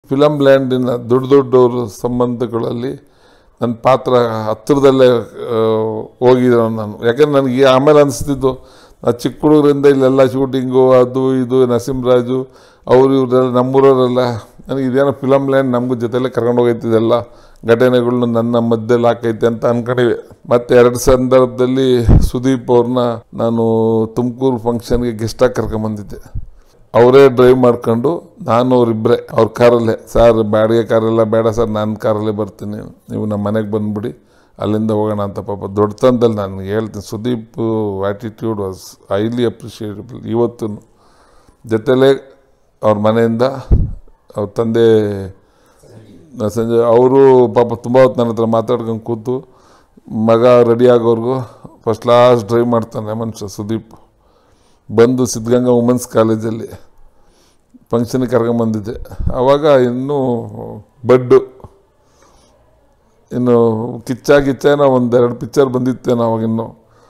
film ಲ್ಯಾಂಡಿನ ದೊಡ್ಡ ದೊಡ್ಡವ್ರ ಸಂಬಂಧಗಳಲ್ಲಿ ನನ್ನ ಪಾತ್ರ ಹತ್ತಿರದಲ್ಲೇ ಆ, ಹೋಗಿರೋ ನಾನು ಯಾಕಂದ್ರೆ ನನಗೆ ಆಮೇಲೆ ಅನಿಸ್ತಿದ್ದು ನಾ ಚಿಕ್ಕ ಹುಡುಗರಿಂದ ಇಲ್ಲೆಲ್ಲ ಶೂಟಿಂಗು ಅದು ಇದು ನರಸಿಂಹರಾಜು ಅವರು ಇವರೆಲ್ಲ ನಮ್ಮೂರವರೆಲ್ಲ ನನಗೆ ಇದೇನೋ ಫಿಲಮ್ ಲ್ಯಾಂಡ್ ನಮಗೂ ಜೊತೆಲೇ ಕರ್ಕೊಂಡು ಹೋಗೈತಿದೆಲ್ಲ ಘಟನೆಗಳ್ನ ನನ್ನ ಮಧ್ಯದಲ್ಲಿ ಹಾಕೈತೆ ಅಂತ ಅನ್ಕೊಂಡಿವೆ ಮತ್ತು ಎರಡು ಸಂದರ್ಭದಲ್ಲಿ ಸುದೀಪ್ ಅವ್ರನ್ನ ನಾನು ತುಮಕೂರು ಫಂಕ್ಷನ್ಗೆ ಗೆಸ್ಟಾಗಿ ಕರ್ಕೊಂಬಂದಿದ್ದೆ ಅವರೇ ಡ್ರೈವ್ ಮಾಡ್ಕೊಂಡು ನಾನು ಅವರಿಬ್ಬರೇ ಅವ್ರ ಕಾರಲ್ಲೇ ಸರ್ ಬಾಡಿಗೆ ಕಾರೆಲ್ಲ ಬೇಡ ಸರ್ ನನ್ನ ಕಾರಲ್ಲೇ ಬರ್ತೀನಿ ನೀವು ನಮ್ಮ ಮನೆಗೆ ಬಂದುಬಿಡಿ ಅಲ್ಲಿಂದ ಹೋಗೋಣ ಅಂತ ಪಾಪ ದೊಡ್ಡತನದಲ್ಲಿ ನಾನು ಹೇಳ್ತೀನಿ Sudeep attitude was highly appreciable ಇವತ್ತು ಜೊತೆಲೇ ಅವ್ರ ಮನೆಯಿಂದ ಅವ್ರ ತಂದೆ ಸಂಜೆ ಅವರು ಪಾಪ ತುಂಬ ಹೊತ್ತು ನನ್ನ ಹತ್ರ ಮಾತಾಡ್ಕೊಂಡು ಕೂತು ಮಗ ರೆಡಿ ಆಗೋರ್ಗು ಫಸ್ಟ್ ಕ್ಲಾಸ್ ಡ್ರೈವ್ ಮಾಡ್ತಾನೆ ಮನುಷ್ಯ ಸುದೀಪ್ ಬಂದು ಸಿದ್ಧಗಂಗಾ ವುಮೆನ್ಸ್ ಕಾಲೇಜಲ್ಲಿ ಫಂಕ್ಷನಿಗೆ ಕರ್ಕೊಂಬಂದಿದ್ದೆ ಆವಾಗ ಇನ್ನೂ ಬಡ್ಡು ಇನ್ನು ಕಿಚ್ಚ ಗಿಚ್ಚನ ಒಂದೆರಡು ಪಿಕ್ಚರ್ ಬಂದಿತ್ತೇನೋ ಅವಾಗಿನ್ನು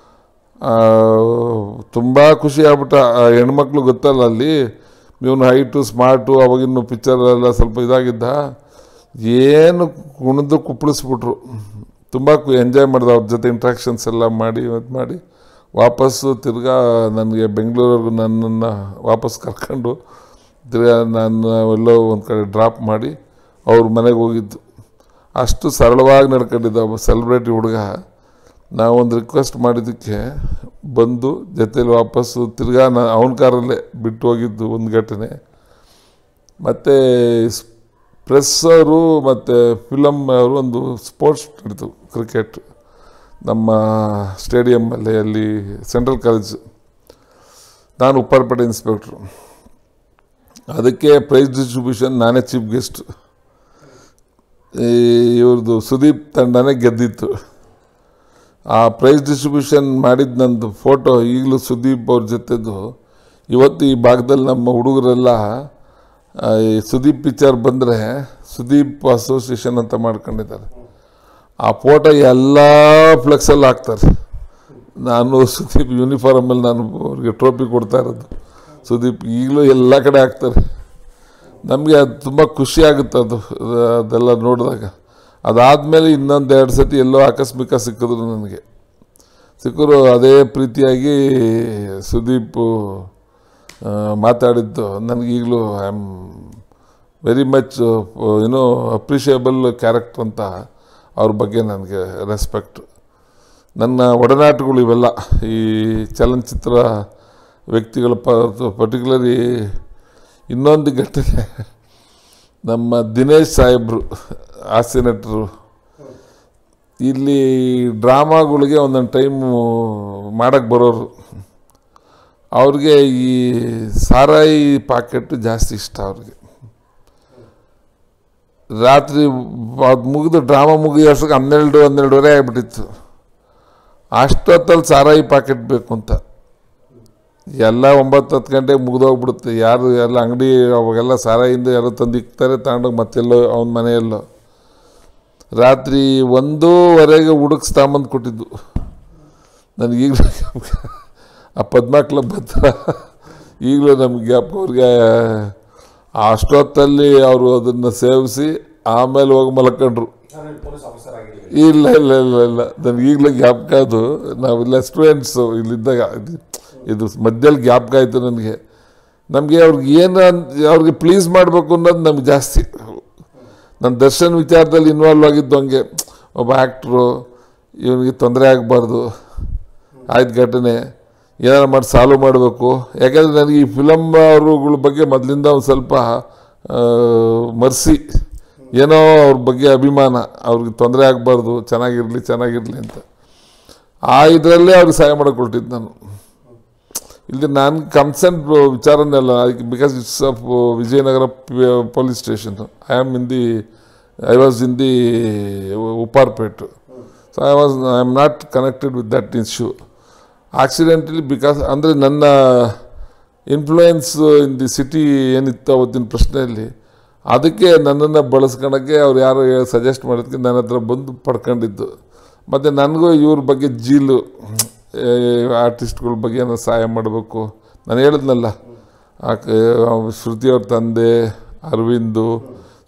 ತುಂಬ ಖುಷಿ ಆಗ್ಬಿಟ್ಟ ಆ ಹೆಣ್ಮಕ್ಳು ಗೊತ್ತಲ್ಲ ಅಲ್ಲಿ ಇವನು ಹೈಟು ಸ್ಮಾರ್ಟು ಅವಾಗಿನ್ನು ಪಿಕ್ಚರೆಲ್ಲ ಸ್ವಲ್ಪ ಇದಾಗಿದ್ದ ಏನು ಕುಣಿದು ಕುಪ್ಪಳಿಸ್ಬಿಟ್ರು ತುಂಬ ಎಂಜಾಯ್ ಮಾಡಿದೆ ಅವ್ರ ಜೊತೆ ಇಂಟ್ರಾಕ್ಷನ್ಸ್ ಎಲ್ಲ ಮಾಡಿ ಇದು ಮಾಡಿ ವಾಪಸ್ಸು ತಿರ್ಗಾ ನನಗೆ ಬೆಂಗಳೂರಿಗೂ ನನ್ನನ್ನು ವಾಪಸ್ ಕರ್ಕೊಂಡು ತಿರ್ಗಾ ನಾನು ಎಲ್ಲೋ ಒಂದು ಕಡೆ ಡ್ರಾಪ್ ಮಾಡಿ ಅವ್ರ ಮನೆಗೆ ಹೋಗಿದ್ದು ಅಷ್ಟು ಸರಳವಾಗಿ ನಡ್ಕೊಂಡಿದ್ದ ಒಬ್ಬ ಸೆಲೆಬ್ರಿಟಿ ಹುಡುಗ ನಾವೊಂದು ರಿಕ್ವೆಸ್ಟ್ ಮಾಡಿದ್ದಕ್ಕೆ ಬಂದು ಜೊತೇಲಿ ವಾಪಸ್ಸು ತಿರ್ಗಾ ನಾ ಅವನ ಕಾರಲ್ಲೇ ಬಿಟ್ಟು ಹೋಗಿದ್ದು ಒಂದು ಘಟನೆ ಮತ್ತು ಪ್ರೆಸ್ ಅವರು ಮತ್ತು ಫಿಲಮ್ ಅವರು ಒಂದು ಸ್ಪೋರ್ಟ್ಸ್ ನಡೀತು ಕ್ರಿಕೆಟ್ ನಮ್ಮ ಸ್ಟೇಡಿಯಮ್ಮಲ್ಲಿ ಅಲ್ಲಿ ಸೆಂಟ್ರಲ್ ಕಾಲೇಜ್ ನಾನು ಉಪ್ಪಾರಪೇಟೆ ಇನ್ಸ್ಪೆಕ್ಟ್ರು ಅದಕ್ಕೆ ಪ್ರೈಸ್ ಡಿಸ್ಟ್ರಿಬ್ಯೂಷನ್ ನಾನೇ ಚೀಫ್ ಗೆಸ್ಟ್ ಈ ಇವ್ರದ್ದು ಸುದೀಪ್ ತಂಡನೇ ಗೆದ್ದಿತ್ತು ಆ ಪ್ರೈಸ್ ಡಿಸ್ಟ್ರಿಬ್ಯೂಷನ್ ಮಾಡಿದ ನಂದು ಫೋಟೋ ಈಗಲೂ ಸುದೀಪ್ ಅವ್ರ ಜೊತೆದು ಇವತ್ತು ಈ ಭಾಗದಲ್ಲಿ ನಮ್ಮ ಹುಡುಗರೆಲ್ಲ ಆ, ಈ ಸುದೀಪ್ ಪಿಕ್ಚರ್ ಬಂದರೆ ಸುದೀಪ್ ಅಸೋಸಿಯೇಷನ್ ಅಂತ ಮಾಡ್ಕೊಂಡಿದ್ದಾರೆ ಆ ಫೋಟೋ ಎಲ್ಲ ಫ್ಲೆಕ್ಸಲ್ಲಿ ಹಾಕ್ತಾರೆ ನಾನು ಸುದೀಪ್ ಯೂನಿಫಾರ್ಮಲ್ಲಿ ನಾನು ಅವ್ರಿಗೆ ಟ್ರೋಫಿ ಕೊಡ್ತಾ ಇರೋದು ಸುದೀಪ್ ಈಗಲೂ ಎಲ್ಲ ಕಡೆ ಹಾಕ್ತಾರೆ ನಮಗೆ ಅದು ತುಂಬ ಖುಷಿ ಆಗುತ್ತೆ ಅದು ಅದು- ಅದೆಲ್ಲ ನೋಡಿದಾಗ ಅದಾದಮೇಲೆ ಇನ್ನೊಂದು ಎರಡು ಸತಿ ಎಲ್ಲೋ ಆಕಸ್ಮಿಕ ಸಿಕ್ಕಿದ್ರು ನನಗೆ ಸಿಕ್ಕರು ಅದೇ ಪ್ರೀತಿಯಾಗಿ ಸುದೀಪು ಆ, ಮಾತಾಡಿದ್ದು ನನಗೀಗಲೂ ಐ ಆಮ್ ವೆರಿ ಮಚ್ ಏನೋ ಅಪ್ರಿಷಿಯಬಲ್ ಕ್ಯಾರೆಕ್ಟರ್ ಅಂತ ಅವ್ರ ಬಗ್ಗೆ ನನಗೆ ರೆಸ್ಪೆಕ್ಟ್ ನನ್ನ ಒಡನಾಟಗಳು ಇವೆಲ್ಲ ಈ ಚಲನಚಿತ್ರ ವ್ಯಕ್ತಿಗಳ ಪ ಪರ್ಟಿಕ್ಯುಲರಿ ಇನ್ನೊಂದು ಘಟನೆ ನಮ್ಮ ದಿನೇಶ್ ಸಾಹೇಬ್ರು ಹಾಸ್ಯ ನಟರು ಇಲ್ಲಿ ಡ್ರಾಮಾಗಳಿಗೆ ಒಂದೊಂದು ಟೈಮು ಮಾಡೋಕ್ಕೆ ಬರೋರು ಅವ್ರಿಗೆ ಈ ಸಾರಾಯಿ ಪಾಕೆಟ್ ಜಾಸ್ತಿ ಇಷ್ಟ ಅವ್ರಿಗೆ ರಾತ್ರಿ ಅದು ಮುಗಿದು ಡ್ರಾಮಾ ಮುಗಿಯೋಷ್ಟಕ್ಕೆ ಹನ್ನೆರಡು ಹನ್ನೆರಡುವರೆ ಆಗಿಬಿಟ್ಟಿತ್ತು ಅಷ್ಟೊತ್ತಲ್ಲಿ ಸಾರಾಯಿ ಪಾಕೆಟ್ ಬೇಕು ಅಂತ ಎಲ್ಲ ಒಂಬತ್ತು ಹತ್ತು ಗಂಟೆಗೆ ಮುಗಿದೋಗ್ಬಿಡುತ್ತೆ ಯಾರು ಎಲ್ಲ ಅಂಗಡಿ ಅವಾಗೆಲ್ಲ ಸಾರಾಯಿಂದ ಯಾರೋ ತಂದು ಇಕ್ತಾರೆ ತಗೊಂಡೋಗಿ ಮತ್ತೆಲ್ಲೋ ಅವನ ಮನೆಯಲ್ಲೋ ರಾತ್ರಿ ಒಂದೂವರೆಗೆ ಹುಡುಕ್ಸ್ ತಗೊಂಬಂದು ಕೊಟ್ಟಿದ್ದು ನನಗೀಗಲೂ ಆ ಪದ್ಮ ಕ್ಲಬ್ ಹತ್ರ ಈಗಲೂ ನಮ್ಗೆ ಜ್ಞಾಪಕ ಅವ್ರಿಗೆ ಅಷ್ಟೊತ್ತಲ್ಲಿ ಅವರು ಅದನ್ನು ಸೇವಿಸಿ ಆಮೇಲೆ ಹೋಗಿ ಮಲ್ಕೊಂಡ್ರು ಪೊಲೀಸ್ ಆಫೀಸರ್ ಆಗಿದ್ದೀವಿ ಇಲ್ಲ ಇಲ್ಲ ಇಲ್ಲ ಇಲ್ಲ ನನಗೆ ಈಗಲೂ ಜ್ಞಾಪಕ ಅದು ನಾವೆಲ್ಲ ಸ್ಟೂಡೆಂಟ್ಸು ಇಲ್ಲಿದ್ದಾಗ ಇದು- ಇದು ಮಧ್ಯದಲ್ಲಿ ಜ್ಞಾಪಕ ಆಯಿತು ನನಗೆ ನಮಗೆ ಅವ್ರಿಗೆ ಏನು ಅಂತ ಅವ್ರಿಗೆ ಪ್ಲೀಸ್ ಮಾಡಬೇಕು ಅನ್ನೋದು ನಮ್ಗೆ ಜಾಸ್ತಿ ನನ್ನ ದರ್ಶನ್ ವಿಚಾರದಲ್ಲಿ ಇನ್ವಾಲ್ವ್ ಆಗಿದ್ದು ಹಂಗೆ ಒಬ್ಬ ಆ್ಯಕ್ಟ್ರು ಇವನಿಗೆ ತೊಂದರೆ ಆಗಬಾರ್ದು ಆಯ್ತು ಘಟನೆ ಏನಾರು ಮಾಡಿ ಸಾಲ್ವ್ ಮಾಡಬೇಕು ಯಾಕಂದರೆ ನನಗೆ ಈ ಫಿಲಮ್ ಅವರುಗಳ ಬಗ್ಗೆ ಮೊದಲಿಂದ ಒಂದು ಸ್ವಲ್ಪ ಮರ್ಸಿ ಏನೋ ಅವ್ರ ಬಗ್ಗೆ ಅಭಿಮಾನ ಅವ್ರಿಗೆ ತೊಂದರೆ ಆಗಬಾರ್ದು ಚೆನ್ನಾಗಿರಲಿ ಚೆನ್ನಾಗಿರಲಿ ಅಂತ ಆ ಇದರಲ್ಲೇ ಅವ್ರಿಗೆ ಸಹಾಯ ಮಾಡಕ್ಕೆ ಹೊರಟಿದ್ದು ನಾನು ಇಲ್ಲಿ ನಾನು ಕನ್ಸೆಂಟ್ ವಿಚಾರನೆಲ್ಲ because it's of Vijayanagar police station I am in the I was in the Upparpet so I was I am not connected with that issue accidentally because ಅಂದರೆ ನನ್ನ ಇನ್ಫ್ಲೂಯೆನ್ಸ್ ಇನ್ ದಿ ಸಿಟಿ ಏನಿತ್ತು ಅವತ್ತಿನ ಪ್ರಶ್ನೆಯಲ್ಲಿ ಅದಕ್ಕೆ ನನ್ನನ್ನು ಬಳಸ್ಕೊಳಕ್ಕೆ ಅವ್ರು ಯಾರೋ ಸಜೆಸ್ಟ್ ಮಾಡೋದಕ್ಕೆ ನನ್ನ ಹತ್ರ ಬಂದು ಪಡ್ಕೊಂಡಿದ್ದು ಮತ್ತು ನನಗೂ ಇವ್ರ ಬಗ್ಗೆ ಜೀಲು ಆರ್ಟಿಸ್ಟ್ಗಳ ಬಗ್ಗೆ ಏನೋ ಸಹಾಯ ಮಾಡಬೇಕು ನಾನು ಹೇಳಿದ್ನಲ್ಲ ಆ ಕ- ಅವ್ನು ಶ್ರುತಿ ಅವ್ರ ತಂದೆ ಅರವಿಂದು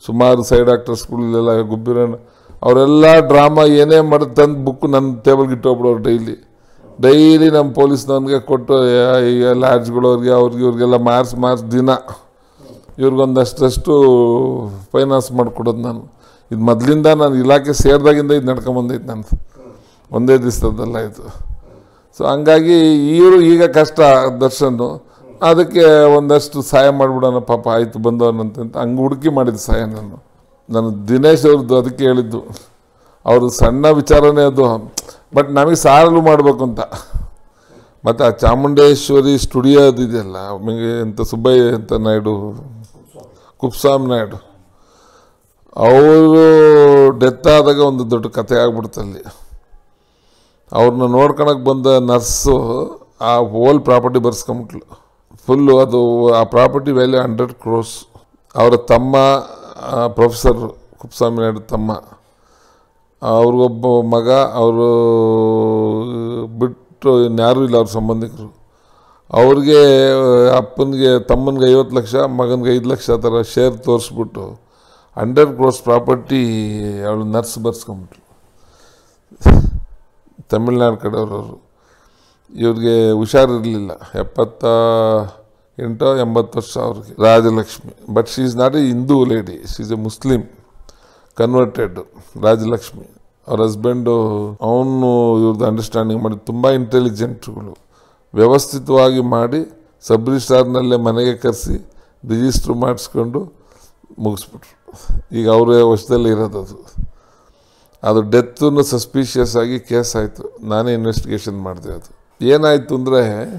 ಸುಮಾರು ಸೈಡ್ ಆ್ಯಕ್ಟರ್ಸ್ಗಳೆಲ್ಲ ಗುಬ್ಬಿರಣ್ಣ ಅವರೆಲ್ಲ ಡ್ರಾಮಾ ಏನೇ ಮಾಡಿ ತಂದು ಬುಕ್ ನನ್ನ ಟೇಬಲ್ಗೆ ಇಟ್ಟೋಗ್ಬಿಡೋರು ಡೈಲಿ ಡೈಲಿ ನಮ್ಮ ಪೊಲೀಸ್ನವನಿಗೆ ಕೊಟ್ಟು ಯಾ- ಈಗ ಲಾಡ್ಜ್ಗಳವ್ರಿಗೆ ಅವ್ರಿಗೆ ಇವ್ರಿಗೆಲ್ಲ ಮಾರ್ಸ್ ಮಾರ್ಸ್ ದಿನ ಇವ್ರಿಗೊಂದಷ್ಟಷ್ಟು ಫೈನಾನ್ಸ್ ಮಾಡಿಕೊಡೋದು ನಾನು ಇದು ಮೊದಲಿಂದ ನಾನು ಇಲಾಖೆ ಸೇರಿದಾಗಿಂದ ಇದು ನಡ್ಕೊಂಬಂದೈತೆ ನಂದು ಒಂದೇ ದಿವಸದಲ್ಲ ಇದು ಸೊ ಹಂಗಾಗಿ ಇವರು ಈಗ ಕಷ್ಟ ದರ್ಶನ್ ಅದಕ್ಕೆ ಒಂದಷ್ಟು ಸಹಾಯ ಮಾಡಿಬಿಡೋಣ ಪಾಪ ಆಯಿತು ಬಂದವನಂತ ಅಂತ ಹಂಗೆ ಹುಡುಕಿ ಮಾಡಿದ ಸಹಾಯ ನಾನು ನಾನು ದಿನೇಶ್ ಅವ್ರದ್ದು ಅದಕ್ಕೆ ಹೇಳಿದ್ದು ಅವರು ಸಣ್ಣ ವಿಚಾರನೇ ಅದು ಬಟ್ ನಮಗೆ ಸಾರಲು ಮಾಡಬೇಕು ಅಂತ ಮತ್ತು ಆ ಚಾಮುಂಡೇಶ್ವರಿ ಸ್ಟುಡಿಯೋ ಅದಿದೆಯಲ್ಲ ಆಮೇಲೆ ಎಂತ ಸುಬ್ಬಯ್ಯ ಅಂತ ನಾಯ್ಡು ಕುಪ್ಸಾಮ್ ನಾಯ್ಡು ಅವರು ಡೆತ್ ಆದಾಗ ಒಂದು ದೊಡ್ಡ ಕತೆ ಆಗ್ಬಿಡ್ತು ಅಲ್ಲಿ ಅವ್ರನ್ನ ನೋಡ್ಕೊಳಕ್ಕೆ ಬಂದ ನರ್ಸು ಆ ಹೋಲ್ ಪ್ರಾಪರ್ಟಿ ಬರ್ಸ್ಕೊಂಬಿಟ್ಲು ಫುಲ್ಲು ಅದು ಆ ಪ್ರಾಪರ್ಟಿ ವ್ಯಾಲ್ಯೂ ಹಂಡ್ರೆಡ್ ಕ್ರೋಸ್ ಅವರ ತಮ್ಮ ಪ್ರೊಫೆಸರ್ ಕುಪ್ಸ್ವಾಮಿ ನಾಯ್ಡು ತಮ್ಮ ಅವ್ರಿಗೊಬ್ಬ ಮಗ ಅವರು ಬಿಟ್ಟು ಇನ್ಯಾರೂ ಇಲ್ಲ ಅವ್ರ ಸಂಬಂಧಿಕರು ಅವ್ರಿಗೆ ಅಪ್ಪನಿಗೆ ತಮ್ಮನಿಗೆ ಐವತ್ತು ಲಕ್ಷ ಮಗನಿಗೆ ಐದು ಲಕ್ಷ ಆ ಥರ ಶೇರ್ ತೋರಿಸ್ಬಿಟ್ಟು ಹಂಡ್ರೆಡ್ ಕ್ರೋಸ್ ಪ್ರಾಪರ್ಟಿ ಅವಳು ನರ್ಸ್ ಬರ್ಸ್ಕೊಂಬಿಟ್ರು ತಮಿಳ್ನಾಡು ಕಡೆಯವರು ಇವ್ರಿಗೆ ಹುಷಾರಿರಲಿಲ್ಲ ಎಪ್ಪತ್ತ ಎಂಟೋ ಎಂಬತ್ತು ವರ್ಷ ಅವ್ರಿಗೆ Rajalakshmi but she is not a Hindu lady she is a Muslim converted Rajalakshmi ಅವ್ರ ಹಸ್ಬೆಂಡು ಅವನು ಇವ್ರದ್ದು ಅಂಡರ್ಸ್ಟ್ಯಾಂಡಿಂಗ್ ಮಾಡಿ ತುಂಬ ಇಂಟೆಲಿಜೆಂಟ್ಗಳು ವ್ಯವಸ್ಥಿತವಾಗಿ ಮಾಡಿ ಸಬ್ ರಿಜಿಸ್ಟ್ರಾರ್ನಲ್ಲೇ ಮನೆಗೆ ಕರೆಸಿ ರಿಜಿಸ್ಟ್ರ್ ಮಾಡಿಸ್ಕೊಂಡು ಮುಗಿಸ್ಬಿಟ್ರು ಈಗ ಅವರೇ ವಶದಲ್ಲಿ ಇರೋದು ಅದು ಅದು ಡೆತ್ತನ್ನು ಸಸ್ಪಿಷಿಯಸ್ ಆಗಿ ಕೇಸ್ ಆಯಿತು ನಾನೇ ಇನ್ವೆಸ್ಟಿಗೇಷನ್ ಮಾಡಿದೆ ಅದು ಏನಾಯಿತು ಅಂದರೆ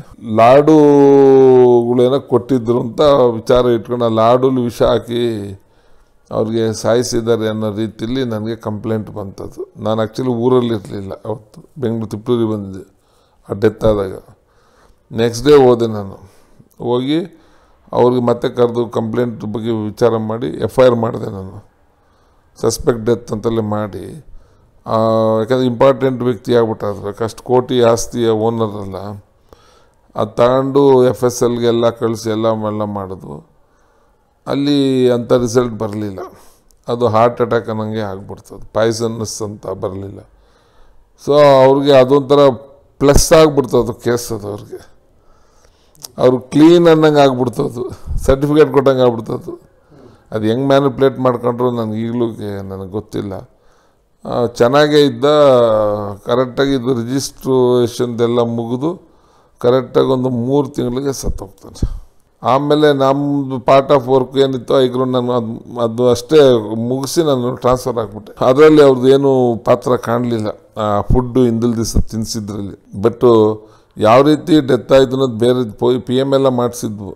ಲಾಡುಗಳೇನೋ ಕೊಟ್ಟಿದ್ರು ಅಂತ ವಿಚಾರ ಇಟ್ಕೊಂಡು ಆ ಲಾಡಲ್ಲಿ ವಿಷ ಹಾಕಿ ಅವ್ರಿಗೆ ಸಾಯಿಸಿದ್ದಾರೆ ಅನ್ನೋ ರೀತಿಯಲ್ಲಿ ನನಗೆ ಕಂಪ್ಲೇಂಟ್ ಬಂತದ್ದು ನಾನು ಆ್ಯಕ್ಚುಲಿ ಊರಲ್ಲಿ ಇರಲಿಲ್ಲ ಅವತ್ತು ಬೆಂಗಳೂರು ತಿಪ್ಪೂರಿಗೆ ಬಂದಿದ್ದೆ ಆ ಡೆತ್ ಆದಾಗ ನೆಕ್ಸ್ಟ್ ಡೇ ಹೋದೆ ನಾನು ಹೋಗಿ ಅವ್ರಿಗೆ ಮತ್ತೆ ಕರೆದು ಕಂಪ್ಲೇಂಟ್ ಬಗ್ಗೆ ವಿಚಾರ ಮಾಡಿ ಎಫ್ ಐ ಆರ್ ಮಾಡಿದೆ ನಾನು ಸಸ್ಪೆಕ್ಟ್ ಡೆತ್ ಅಂತಲೇ ಮಾಡಿ ಆ, ಯಾಕಂದರೆ ಇಂಪಾರ್ಟೆಂಟ್ ವ್ಯಕ್ತಿ ಆಗ್ಬಿಟ್ಟಾದ್ರೆ ಅಷ್ಟು ಕೋಟಿ ಆಸ್ತಿಯ ಓನರ್ ಅಲ್ಲ ಅದು ತಗೊಂಡು ಎಫ್ ಎಸ್ ಎಲ್ಗೆಲ್ಲ ಕಳಿಸಿ ಎಲ್ಲ ಎಲ್ಲ ಮಾಡಿದ್ವು ಅಲ್ಲಿ ಅಂಥ ರಿಸಲ್ಟ್ ಬರಲಿಲ್ಲ ಅದು ಹಾರ್ಟ್ ಅಟ್ಯಾಕ್ ಅನ್ನಂಗೆ ಆಗ್ಬಿಡ್ತದೆ ಪಾಯ್ಸನ್ನಸ್ ಅಂತ ಬರಲಿಲ್ಲ ಸೊ ಅವ್ರಿಗೆ ಅದೊಂಥರ ಪ್ಲಸ್ ಆಗ್ಬಿಡ್ತದೆ ಕೇಸ್ ಅದು ಅವ್ರಿಗೆ ಅವ್ರು ಕ್ಲೀನ್ ಅನ್ನಂಗೆ ಆಗ್ಬಿಡ್ತದು ಸರ್ಟಿಫಿಕೇಟ್ ಕೊಟ್ಟಂಗೆ ಆಗ್ಬಿಡ್ತದು ಅದು ಹೆಂಗೆ ಮ್ಯಾನಿಪ್ಯುಲೇಟ್ ಮಾಡ್ಕೊಂಡ್ರು ನನಗೆ ಈಗಲೂ ನನಗೆ ಗೊತ್ತಿಲ್ಲ ಆ, ಚೆನ್ನಾಗೇ ಇದ್ದ ಕರೆಕ್ಟಾಗಿ ಇದು ರಿಜಿಸ್ಟ್ರೇಷನ್ದೆಲ್ಲ ಮುಗಿದು ಕರೆಕ್ಟಾಗಿ ಒಂದು ಮೂರು ತಿಂಗಳಿಗೆ ಸತ್ತೋಗ್ತಾನೆ ಆಮೇಲೆ ನಮ್ಮದು ಪಾರ್ಟ್ ಆಫ್ ವರ್ಕ್ ಏನಿತ್ತು ಐಗ್ರು ನಾನು ಅದು ಅದು ಅಷ್ಟೇ ಮುಗಿಸಿ ನಾನು ಟ್ರಾನ್ಸ್ಫರ್ ಆಗಿಬಿಟ್ಟೆ ಅದರಲ್ಲಿ ಅವ್ರದ್ದು ಏನು ಪಾತ್ರ ಕಾಣಲಿಲ್ಲ ಆ ಫುಡ್ಡು ಹಿಂದಿಲ್ ದಿವಸ ತಿನ್ನಿಸಿದ್ರಲ್ಲಿ ಬಟ್ಟು ಯಾವ ರೀತಿ ಡೆತ್ ಆಯಿತು ಅನ್ನೋದು ಬೇರೆ ಪೋಯ್ ಪಿ ಎಮ್ ಎಲ್ಲ ಮಾಡಿಸಿದ್ವು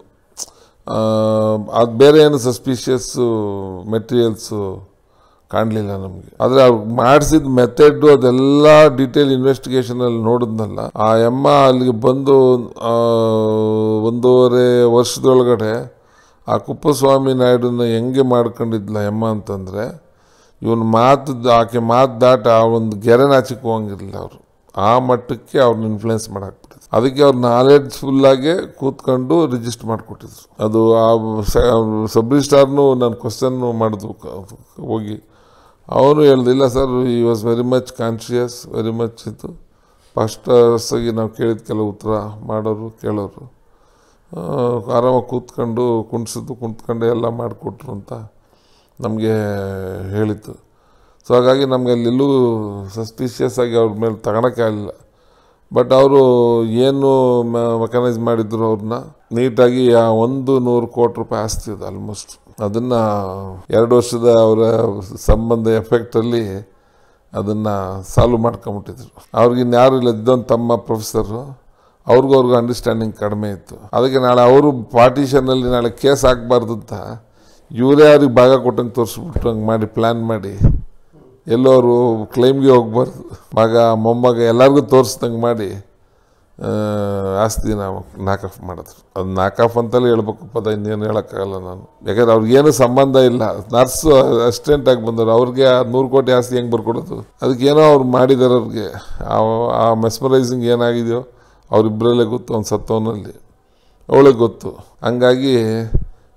ಅದು ಬೇರೆ ಏನು ಸಸ್ಪಿಷಿಯಸ್ಸು ಮೆಟೀರಿಯಲ್ಸು ಕಾಣಲಿಲ್ಲ ನಮಗೆ ಆದರೆ ಅವ್ರು ಮಾಡಿಸಿದ ಮೆಥಡು ಅದೆಲ್ಲ ಡೀಟೇಲ್ ಇನ್ವೆಸ್ಟಿಗೇಷನಲ್ಲಿ ನೋಡಿದ್ನಲ್ಲ ಆ ಎಮ್ಮ ಅಲ್ಲಿಗೆ ಬಂದು ಆ, ಒಂದೂವರೆ ವರ್ಷದೊಳಗಡೆ ಆ ಕುಪ್ಪಸ್ವಾಮಿ ನಾಯ್ಡನ್ನ ಹೆಂಗೆ ಮಾಡ್ಕೊಂಡಿದ್ಲ ಎಮ್ಮ ಅಂತಂದರೆ ಇವನ್ ಮಾತು ಆಕೆ ಮಾತು ದಾಟ ಆ ಒಂದು ಗೆರೆನ ಆಚೆಗೆ ಹೋಗಂಗಿರಲಿಲ್ಲ ಅವರು ಆ ಮಟ್ಟಕ್ಕೆ ಅವ್ರನ್ನ ಇನ್ಫ್ಲುಯೆನ್ಸ್ ಮಾಡಾಕ್ಬಿಟ್ಟಿದ್ರು ಅದಕ್ಕೆ ಅವ್ರು ನಾಲೆಡ್ಜ್ಫುಲ್ಲಾಗೆ ಕೂತ್ಕೊಂಡು ರಿಜಿಸ್ಟರ್ ಮಾಡಿಕೊಟ್ಟಿದ್ರು ಅದು ಆ ಸಬ್ ರಿಜಿಸ್ಟ್ರಾರ್ನು ನಾನು ಕ್ವಶನ್ ಮಾಡಿದ್ವು ಕ- ಹೋಗಿ ಅವನು ಹೇಳ್ದಿಲ್ಲ sir he was very much conscious very much ಇದು ಫಸ್ಟಾಗಿ ನಾವು ಕೇಳಿದ ಕೆಲವು ಉತ್ತರ ಮಾಡೋರು ಕೇಳೋರು ಆ, ಆರಾಮಾಗಿ ಕೂತ್ಕೊಂಡು ಕುಣಿಸಿದ್ದು ಕುಂತ್ಕೊಂಡು ಎಲ್ಲ ಮಾಡಿಕೊಟ್ರು ಅಂತ ನಮಗೆ ಹೇಳಿತ್ತು ಸೊ ಹಾಗಾಗಿ ನಮಗೆ ಅಲ್ಲೆಲ್ಲೂ ಸಸ್ಪಿಷಿಯಸ್ ಆಗಿ ಅವ್ರ ಮೇಲೆ ತಗೊಳಕ್ಕೆ ಆಗಲಿಲ್ಲ ಬಟ್ ಅವರು ಏನು ಮೆಕನೈಸ್ ಮಾಡಿದ್ರು ಅವ್ರನ್ನ ನೀಟಾಗಿ ಆ ಒಂದು ನೂರು ಕೋಟಿ ರೂಪಾಯಿ ಆಸ್ತಿ ಇದೆ ಆಲ್ಮೋಸ್ಟ್ ಅದನ್ನು ಎರಡು ವರ್ಷದ ಅವರ ಸಂಬಂಧ ಎಫೆಕ್ಟಲ್ಲಿ ಅದನ್ನು ಸಾಲ್ವ್ ಮಾಡ್ಕೊಂಬಿಟ್ಟಿದ್ರು ಅವ್ರಿಗೆ ಇನ್ಯಾರು ಇಲ್ಲ ಇದ್ದೊಂದು ತಮ್ಮ ಪ್ರೊಫೆಸರು ಅವ್ರಿಗೂ ಅವ್ರಿಗೂ ಅಂಡರ್ಸ್ಟ್ಯಾಂಡಿಂಗ್ ಕಡಿಮೆ ಇತ್ತು ಅದಕ್ಕೆ ನಾಳೆ ಅವರು ಪಾರ್ಟಿಷನಲ್ಲಿ ನಾಳೆ ಕೇಸ್ ಹಾಕ್ಬಾರ್ದು ಅಂತ ಇವರೇ ಅವ್ರಿಗೆ ಭಾಗ ಕೊಟ್ಟಂಗೆ ತೋರಿಸ್ಬಿಟ್ಟು ಹಂಗೆ ಮಾಡಿ ಪ್ಲ್ಯಾನ್ ಮಾಡಿ ಎಲ್ಲೋ ಅವರು ಕ್ಲೈಮ್ಗೆ ಹೋಗ್ಬಾರ್ದು ಮಗ ಮೊಮ್ಮಗ ಎಲ್ಲರಿಗೂ ತೋರಿಸ್ದಂಗೆ ಮಾಡಿ ಆ, ಆಸ್ತಿ ನಾವು ನಾಕ್ ಆಫ್ ಮಾಡಿದ್ರು ಅದು ನಾಕ್ ಆಫ್ ಅಂತಲೇ ಹೇಳ್ಬೇಕು ಪದ ಇನ್ನೇನು ಹೇಳೋಕ್ಕಾಗಲ್ಲ ನಾನು ಯಾಕಂದ್ರೆ ಅವ್ರಿಗೇನು ಸಂಬಂಧ ಇಲ್ಲ ನರ್ಸು ಅಸಿಸ್ಟೆಂಟ್ ಆಗಿ ಬಂದವರು ಅವ್ರಿಗೆ ಆ ನೂರು ಕೋಟಿ ಆಸ್ತಿ ಹೆಂಗೆ ಬರ್ಕೊಡೋದು ಅದಕ್ಕೇನೋ ಅವ್ರು ಮಾಡಿದ್ದಾರೆ ಅವ್ರಿಗೆ ಆ- ಆ ಮೆಸ್ಮರೈಸಿಂಗ್ ಏನಾಗಿದೆಯೋ ಅವರಿಬ್ಬರಲ್ಲೇ ಗೊತ್ತು ಅವ್ನು ಸತ್ತವನಲ್ಲಿ ಅವಳಿಗೆ ಗೊತ್ತು ಹಂಗಾಗಿ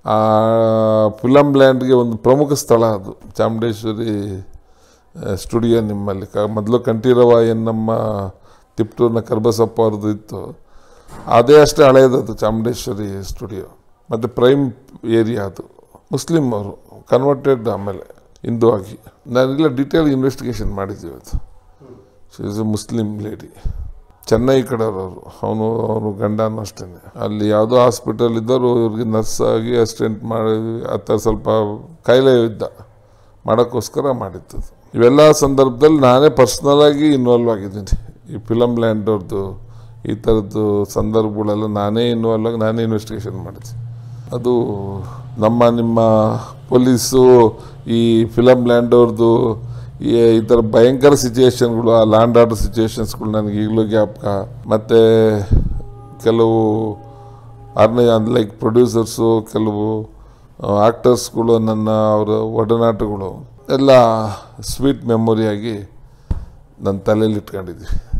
ಆ ಫಿಲಮ್ ಲ್ಯಾಂಡ್ಗೆ ಒಂದು ಪ್ರಮುಖ ಸ್ಥಳ ಅದು ಚಾಮುಂಡೇಶ್ವರಿ ಆ, ಸ್ಟುಡಿಯೋ ನಿಮ್ಮಲ್ಲಿ ಕ ಮೊದಲು ಕಂಠೀರವ ಎನ್ನಮ್ಮ ತಿಪ್ಟೂರಿನ ಕರ್ಬಸಪ್ಪ ಅವ್ರದ್ದು ಇತ್ತು ಅದೇ ಅಷ್ಟೇ ಹಳೆಯದದು ಚಾಮುಂಡೇಶ್ವರಿ ಸ್ಟುಡಿಯೋ ಮತ್ತು ಪ್ರೈಮ್ ಏರಿಯಾ ಅದು ಮುಸ್ಲಿಂ ಅವರು ಕನ್ವರ್ಟೆಡ್ ಆಮೇಲೆ ಹಿಂದೂ ಆಗಿ ನಾನೆಲ್ಲ ಡೀಟೇಲ್ ಇನ್ವೆಸ್ಟಿಗೇಷನ್ ಮಾಡಿದ್ದೀವಿ ಅದು she is a Muslim lady Chennai ಕಡೆಯವರು ಅವನು ಅವನು ಗಂಡನೂ ಅಷ್ಟೇ ಅಲ್ಲಿ ಯಾವುದೋ ಹಾಸ್ಪಿಟಲ್ ಇದ್ದವರು ಇವ್ರಿಗೆ ನರ್ಸ್ ಆಗಿ ಅಸಿಸ್ಟೆಂಟ್ ಮಾಡಿ ಆ ಥರ ಸ್ವಲ್ಪ ಕಾಯಿಲೆ ಇದ್ದ ಮಾಡೋಕ್ಕೋಸ್ಕರ ಮಾಡಿದ್ದು ಇವೆಲ್ಲ ಸಂದರ್ಭದಲ್ಲಿ ನಾನೇ ಪರ್ಸ್ನಲಾಗಿ ಇನ್ವಾಲ್ವ್ ಆಗಿದ್ದೀನಿ ಈ ಫಿಲಮ್ ಲ್ಯಾಂಡ್ ಅವ್ರದ್ದು ಈ ಥರದ್ದು ಸಂದರ್ಭಗಳೆಲ್ಲ ನಾನೇ ಇನ್ವಾಲ್ವ್ ಆಗಿ ನಾನೇ ಇನ್ವೆಸ್ಟಿಗೇಷನ್ ಮಾಡಿದ್ದೆ ಅದು ನಮ್ಮ ನಿಮ್ಮ ಪೊಲೀಸು ಈ ಫಿಲಮ್ ಲ್ಯಾಂಡ್ ಅವ್ರದ್ದು ಈ ಈ ಥರ ಭಯಂಕರ ಸಿಚುಯೇಷನ್ಗಳು ಆ ಲ್ಯಾಂಡ್ ಆರ್ಡರ್ ಸಿಚುಯೇಷನ್ಸ್ಗಳು ನನಗೆ ಈಗಲೂ ಜ್ಞಾಪಕ ಮತ್ತು ಕೆಲವು ಆರ್ನೇ ಲೈಕ್ ಪ್ರೊಡ್ಯೂಸರ್ಸು ಕೆಲವು ಆ್ಯಕ್ಟರ್ಸ್ಗಳು ನನ್ನ ಅವರ ಒಡನಾಟಗಳು ಎಲ್ಲ ಸ್ವೀಟ್ ಮೆಮೊರಿಯಾಗಿ ನನ್ನ ತಲೆಯಲ್ಲಿ ಇಟ್ಕೊಂಡಿದ್ದೀವಿ